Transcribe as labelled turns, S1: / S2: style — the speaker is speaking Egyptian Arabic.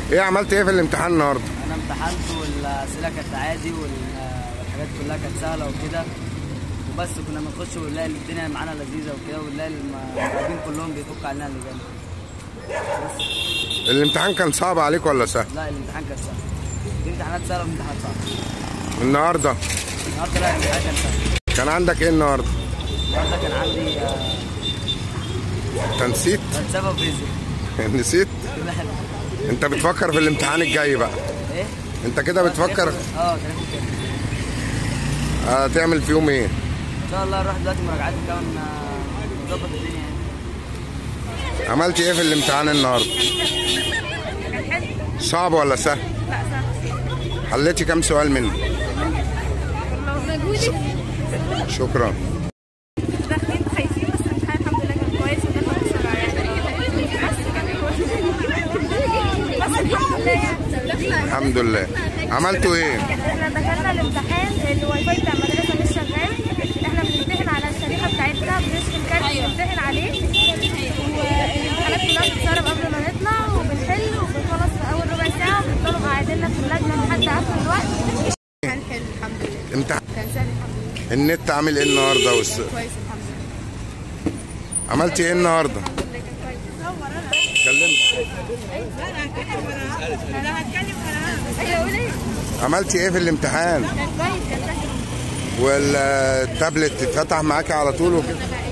S1: ايه عملت ايه في الامتحان النهارده
S2: انا امتحنت والاسئله كانت عادي وال- والحاجات كلها كانت سهله وكده وبس كنا بنخش ونلاقي الدنيا معانا لذيذه وكده ونلاقي المراقبين كلهم بيفكوا علينا اللي جنب
S1: الامتحان كان صعب عليك ولا سهل
S2: لا الامتحان كان سهل في امتحانات سهله وامتحانات صعبه
S1: النهارده
S2: النهارده لا الامتحان كان سهل
S1: كان عندك ايه النهارده
S2: النهارده كان عندي آه،
S1: انت نسيت
S2: فلسفه وفيزياء
S1: نسيت
S2: لا لا.
S1: انت بتفكر في الامتحان الجاي بقى
S2: ايه
S1: انت كده بتفكر
S2: اه كان كده
S1: هتعمل فيهم ايه
S2: ان شاء الله نروح دلوقتي مراجعات وكمان آه، نظبط الدنيا يعني
S1: عملت ايه في الامتحان النهارده صعب ولا سهل حليتي كام سؤال منه شكرا
S3: داخلين خايفين بس الامتحان الحمد لله كان كويس ودخل بسرعه يعني بس كان كويس بس الحمد لله يعني
S1: الحمد لله عملتوا ايه
S3: احنا دخلنا الامتحان الواي فاي بتاع المدرسه مش شغال احنا بنمتحن على الشريحه بتاعتنا بنشحن كارت بنمتحن عليه والامتحانات كلها بتتسرب قبل ما نطلع وبنحل وبنخلص في اول ربع ساعه وبنفضلوا قاعدين في اللجنه لحد اخر الوقت هنحل الحمد لله
S1: امتحان
S3: كان سهل الحمد لله
S1: النت عامل ايه النهارده والس...
S3: كويس الحمد لله
S1: عملتي ايه النهارده
S3: الحمد لله كان كويس
S1: اتكلمت
S3: ايوه قول ايه
S1: عملتي ايه في الامتحان
S3: كان كويس كان سهل
S1: والتابلت اتفتح معاكي على طول وكده